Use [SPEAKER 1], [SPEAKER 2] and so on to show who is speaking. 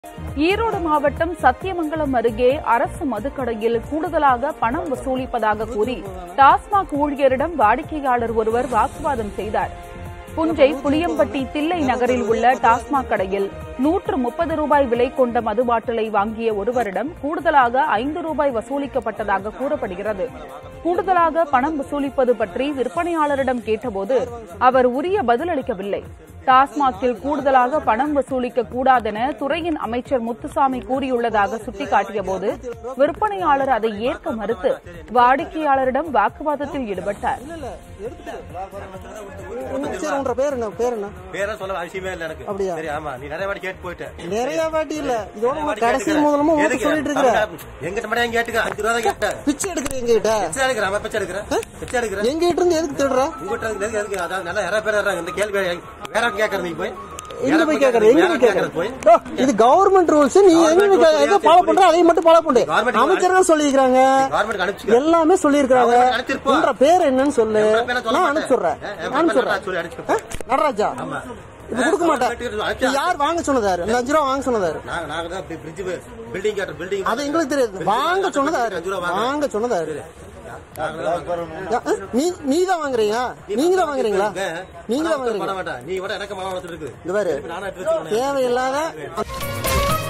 [SPEAKER 1] ஈரோடு மாவட்டம் சத்தியமங்கலம் அருகே அரசு மதுக்கடையில் கூடுதலாக பணம் வசூலிப்பதாக கூறி டாஸ்மாக் ஊழியரிடம் வாடிக்கையாளர் ஒருவர் வாக்குவாதம் செய்தார் புஞ்சை புளியம்பட்டி தில்லை நகரில் உள்ள டாஸ்மாக் கடையில் நூற்று முப்பது ரூபாய் விலை கொண்ட மது பாட்டிலை வாங்கிய ஒருவரிடம் கூடுதலாக ஐந்து ரூபாய் வசூலிக்கப்பட்டதாக கூறப்படுகிறது கூடுதலாக பணம் வசூலிப்பது பற்றி விற்பனையாளரிடம் கேட்டபோது அவர் உரிய பதிலளிக்கவில்லை டாஸ்மாகில் கூடுதலாக பணம் வசூலிக்க கூடாதென துறையின் அமைச்சர் முத்துசாமி கூறியுள்ளதாக சுட்டிக்காட்டியபோது விற்பனையாளர் அதை ஏற்க மறுத்து வாடிக்கையாளரிடம் வாக்குவாதத்தில் ஈடுபட்டார்
[SPEAKER 2] சரி உன்ற பேர் என்ன பேர் என்ன
[SPEAKER 3] பேர சொல்ல அவசியமே இல்ல எனக்கு
[SPEAKER 2] அப்படியா?
[SPEAKER 3] சரி ஆமா நீ நிறைய வாட்டி கேட்டு போயிட்ட
[SPEAKER 2] நிறைய வாட்டி இல்ல இதோட
[SPEAKER 3] நிறைய
[SPEAKER 2] உங்க
[SPEAKER 3] வாட்டி
[SPEAKER 2] கடைசி
[SPEAKER 3] கேட்டுக்கிறேன்.
[SPEAKER 2] முதலமா உங்க
[SPEAKER 3] எதுக்கு?
[SPEAKER 2] சொல்லிட்டு இருக்கிற
[SPEAKER 3] எங்கிட்ட மட்டும் ஏன் கேட்டுக்க அஞ்சு ரூபா தான் கேட்டேன்
[SPEAKER 2] பிச்சை எடுக்கிற எங்க கிட்ட
[SPEAKER 3] பிச்சை எடுக்கிறேன் அவன் பிச்சை எடுக்கிறேன் பிச்சை எடுக்கிறேன்
[SPEAKER 2] எங்க கிட்ட இருந்து எதுக்கு தேடுற
[SPEAKER 3] உங்ககிட்ட இருந்து எதுக்கு எதுக்கு அதாவது நல்லா நிறைய பேர் வர்றாங்க இந்த கேள்வி வேற கேட்கறது நீ போய்
[SPEAKER 2] எங்க
[SPEAKER 3] வேற
[SPEAKER 2] போய் கேக்குற எங்க
[SPEAKER 3] வேற
[SPEAKER 2] போய்
[SPEAKER 3] கேட்கறது
[SPEAKER 2] கேக்குற
[SPEAKER 3] போய்
[SPEAKER 2] ஓ, இது கவர்மெண்ட் ரூல்ஸ் நீ எங்க
[SPEAKER 3] Government rules
[SPEAKER 2] எதை ஃபாலோ பண்ற அதை மட்டும் ஃபாலோ பண்ணு
[SPEAKER 3] Government
[SPEAKER 2] அமைச்சர்கள் சொல்லியிருக்காங்க
[SPEAKER 3] கவர்மெண்ட் அனுப்பிச்சு
[SPEAKER 2] எல்லாமே சொல்லியிருக்காங்க
[SPEAKER 3] Government அனுப்பிச்சிருப்போம்.
[SPEAKER 2] உன்ற பேர் என்னன்னு சொல்லு
[SPEAKER 3] என் பேரை சொல்ல
[SPEAKER 2] நான்
[SPEAKER 3] மாட்டேன்.
[SPEAKER 2] அனுப்பிச்சுடுறேன்
[SPEAKER 3] என் பேரை
[SPEAKER 2] அனுப்பிச்சுடுறேன்
[SPEAKER 3] சொல்லி அனுப்பிச்சு
[SPEAKER 2] நடராஜா இது கொடுக்க மாட்டேன்
[SPEAKER 3] அனுப்பிச்சு.
[SPEAKER 2] இது யார் வாங்க சொன்னதாரு இந்த அஞ்சு ரூபா வாங்க சொன்னதாரு
[SPEAKER 3] நாங்க நாங்க தான் பிரிட்ஜ் பில்டிங் கேட்டோம் பில்டிங்
[SPEAKER 2] அது எங்களுக்கு தெரியாது வாங்க சொன்னதாரு
[SPEAKER 3] அஞ்சு ரூபா வாங்க.
[SPEAKER 2] வாங்க சொன்னதாரு நீ நீ தான் வாங்குறீங்க நீங்க தான் வாங்குறீங்களா நீங்க தான்
[SPEAKER 3] பண்ண
[SPEAKER 2] வாங்குறீங்க
[SPEAKER 3] மாட்டா நீ விட எனக்கு மனம் வளர்த்துட்டு இருக்கு
[SPEAKER 2] இந்த பாரு
[SPEAKER 3] நானும் எடுத்து வச்சுக்கணும்
[SPEAKER 2] தேவையில்லாத